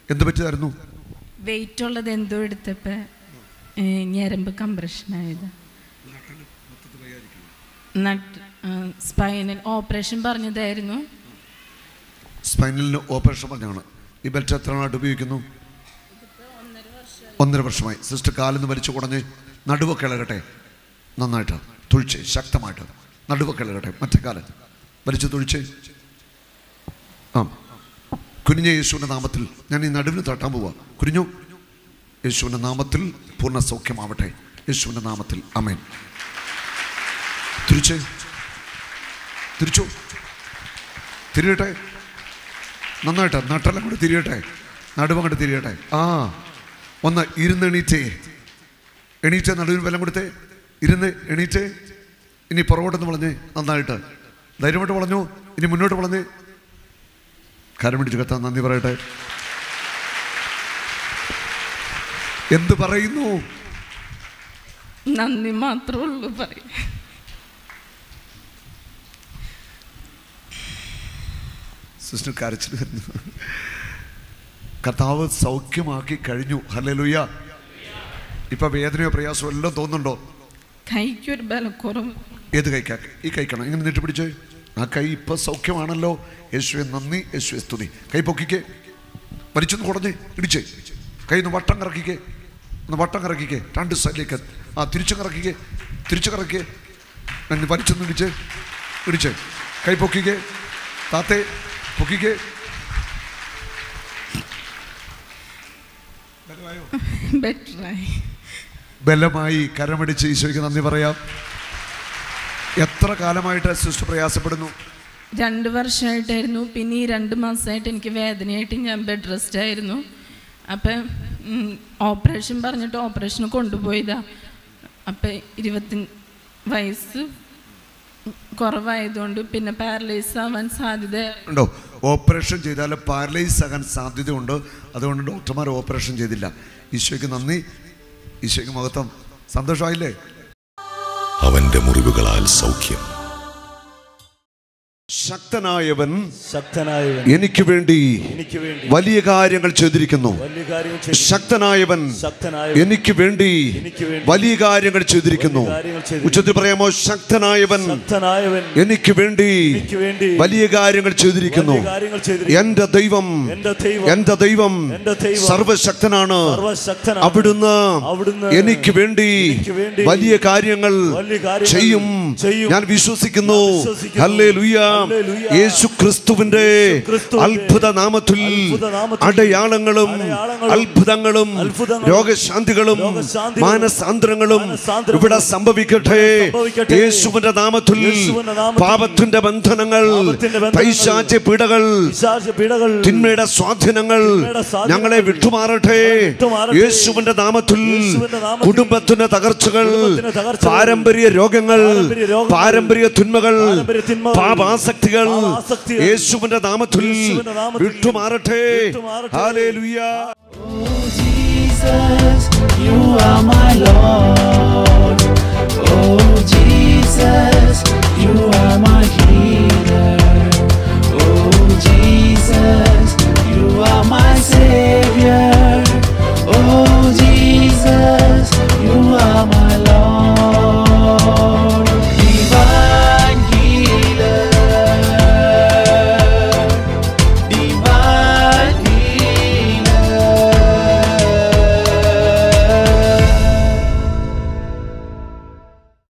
എന്ത് പറ്റിയതായിരുന്നു വെയിറ്റ് ഉള്ളത് എന്തോ എടുത്തപ്പോൾ ഞരമ്പ് കംപ്രഷൻ ആയത് നട്ട് സ്പൈനൽ ഓപ്പറേഷൻ പറഞ്ഞതായിരുന്നു സ്പൈനലിന് ഓപ്പറേഷൻ പറഞ്ഞാണ് ഈ ബെൽറ്റ് എത്ര നാളായിട്ട് ഉപയോഗിക്കുന്നു ഒന്നര വർഷമായി സിസ്റ്റർ കാലിന്ന് വലിച്ചു കുടഞ്ഞ് നടുവൊക്കെ ഇളകട്ടെ നന്നായിട്ട് തുഴിച്ച് ശക്തമായിട്ട് നടുവൊക്കെ ഇളകട്ടെ മറ്റേ കാലം വലിച്ചു തുഴിച്ച് ആ കുനിഞ്ഞ യേശുവിൻ്റെ നാമത്തിൽ ഞാൻ ഈ നടുവിന് തട്ടാൻ പോവാ കുനിഞ്ഞു യേശുവിൻ്റെ നാമത്തിൽ പൂർണ്ണ സൗഖ്യമാവട്ടെ യേശുവിൻ്റെ നാമത്തിൽ അമേൻ തിരിച്ച് തിരിച്ചു തിരിയട്ടെ നന്നായിട്ട് നട്ടെല്ലാം കൂടി തിരിയട്ടെ നടുവം കൊണ്ട് തിരിയട്ടെ ആ ഒന്ന് ഇരുന്ന് എണീറ്റേ എണീറ്റ് നടുവിന് വെല്ലം കൊടുത്തേ ഇരുന്ന് എണീറ്റേ ഇനി പുറകോട്ടെന്ന് വളഞ്ഞേ നന്നായിട്ട് ധൈര്യമായിട്ട് വളഞ്ഞു ഇനി മുന്നോട്ട് വളഞ്ഞേ കരം പിടിച്ച് കത്താൻ നന്ദി പറയട്ടെ എന്ത് പറയുന്നു നന്ദി മാത്രമേ ഉള്ളൂ പറയും സിസ്റ്റർ കരച്ചിൽ വരുന്നു കർത്താവ് സൗഖ്യമാക്കി കഴിഞ്ഞു ഹല്ലേലൂയ ഇപ്പൊ വേദനയോ പ്രയാസമോ എല്ലാം തോന്നുന്നുണ്ടോ കൈക്കൊരു ബലക്കുറവ് ഏത് കൈക്കാ ഈ കൈക്കണം ഇങ്ങനെ നീട്ടി പിടിച്ചേ ആ കൈ ഇപ്പൊ സൗഖ്യമാണല്ലോ യേശുവെ നന്ദി യേശുവെ സ്തുതി കൈ പൊക്കിക്കേ വലിച്ചൊന്ന് കുടഞ്ഞേ ഇടിച്ചേ കൈ ഒന്ന് വട്ടം കറക്കിക്കേ ഒന്ന് വട്ടം കറക്കിക്കേ രണ്ട് സൈഡിലേക്ക് ആ തിരിച്ചു കറക്കിക്കേ തിരിച്ചു കറക്കിക്കേ ഒന്ന് വലിച്ചൊന്ന് ഇടിച്ചേ ഇടിച്ചേ കൈ പൊക്കിക്കേ താത്തേ പൊക്കിക്കേ ബെറ്ററായി ബലമായി കരമടിച്ച് ഈശോയ്ക്ക് നന്ദി പറയാം എത്ര കാലമായിട്ട് സിസ്റ്റർ പ്രയാസപ്പെടുന്നു രണ്ട് വർഷമായിട്ടായിരുന്നു പിന്നെ ഈ രണ്ട് മാസമായിട്ട് എനിക്ക് വേദനയായിട്ട് ഞാൻ ബെഡ് റെസ്റ്റ് ആയിരുന്നു അപ്പം ഓപ്പറേഷൻ പറഞ്ഞിട്ട് ഓപ്പറേഷന് കൊണ്ടുപോയതാ അപ്പം ഇരുപത്തി വയസ്സ് കുറവായതുകൊണ്ട് പിന്നെ പാരലൈസ് ആവാൻ സാധ്യത ഉണ്ടോ ഓപ്പറേഷൻ ചെയ്താൽ പാരലൈസ് ആകാൻ സാധ്യതയുണ്ട് അതുകൊണ്ട് ഡോക്ടർമാർ ഓപ്പറേഷൻ ചെയ്തില്ല ഈശോയ്ക്ക് നന്ദി ഈശോയ്ക്ക് മഹത്വം സന്തോഷമായില്ലേ അവന്റെ മുറിവുകളാൽ സൗഖ്യം ശക്തനായവൻ ശക്തനായവൻ എനിക്ക് വേണ്ടി എനിക്ക് വേണ്ടി വലിയ കാര്യങ്ങൾ ചെയ്തിരിക്കുന്നു വലിയ കാര്യങ്ങൾ ചെയ്തു ശക്തനായവൻ ശക്തനായവൻ എനിക്ക് വേണ്ടി എനിക്ക് വേണ്ടി വലിയ കാര്യങ്ങൾ ചെയ്തിരിക്കുന്നു വലിയ കാര്യങ്ങൾ ചെയ്തിരിക്കുന്നു. ഉച്ചത്തിൽ പറയാമോ ശക്തനായവൻ ശക്തനായവൻ എനിക്ക് വേണ്ടി എനിക്ക് വേണ്ടി വലിയ കാര്യങ്ങൾ ചെയ്തിരിക്കുന്നു വലിയ കാര്യങ്ങൾ ചെയ്തിരിക്കുന്നു. എന്റെ ദൈവം എന്റെ ദൈവം എന്റെ ദൈവം എന്റെ ദൈവം സർവശക്തനാണ് സർവ്വശക്തനാണ്. അവിടുന്ന് അവിടുന്ന് എനിക്ക് വേണ്ടി എനിക്ക് വേണ്ടി വലിയ കാര്യങ്ങൾ വലിയ കാര്യങ്ങൾ ചെയ്യും ചെയ്യും. ഞാൻ വിശ്വസിക്കുന്നു ഞാൻ വിശ്വസിക്കുന്നു. Hallelujah hallelujah. യേശു ക്രിസ്തുവിന്റെ ക്രിസ്തുവിന്റെ അത്ഭുത നാമത്തിൽ അത്ഭുത നാമത്തിൽ അടയാളങ്ങളും അടയാളങ്ങളും അത്ഭുതങ്ങളും അത്ഭുതങ്ങളും രോഗശാന്തികളും രോഗശാന്തികളും മാനസാന്തരങ്ങളും മാനസാന്തരങ്ങളും ഇവിടെ സംഭവിക്കട്ടെ സംഭവിക്കട്ടെ. യേശുവിന്റെ നാമത്തിൽ യേശുവിന്റെ നാമത്തിൽ പാപത്തിന്റെ ബന്ധനങ്ങൾ പാപത്തിന്റെ ബന്ധനങ്ങൾ, പൈശാച പീഡകൾ പിശാച് പീഡകൾ തിന്മയുടെ സ്വാധീനങ്ങൾ തിന്മയുടെ സ്വാധീനങ്ങൾ ഞങ്ങളെ വിട്ടുമാറട്ടെ വിട്ടുമാറട്ടെ. യേശുവിന്റെ നാമത്തിൽ യേശുവിന്റെ നാമത്തിൽ കുടുംബത്തിന്റെ തകർച്ചകൾ കുടുംബത്തിന്റെ തകർച്ചകൾ, പാരമ്പര്യ രോഗങ്ങൾ പാരമ്പര്യ രോഗങ്ങൾ, പാരമ്പര്യ തിന്മകൾ പാരമ്പര്യ തിന്മകൾ, പാപാസക്തികൾ പാപാസക്തികൾ, യേശുവിന്റെ നാമത്തിൽ യേശുവിന്റെ നാമത്തിൽ വിട്ടുമാറട്ടെ വിട്ടുമാറട്ടെ. Hallelujah Jesus, you are my Lord. Oh, Jesus, you are my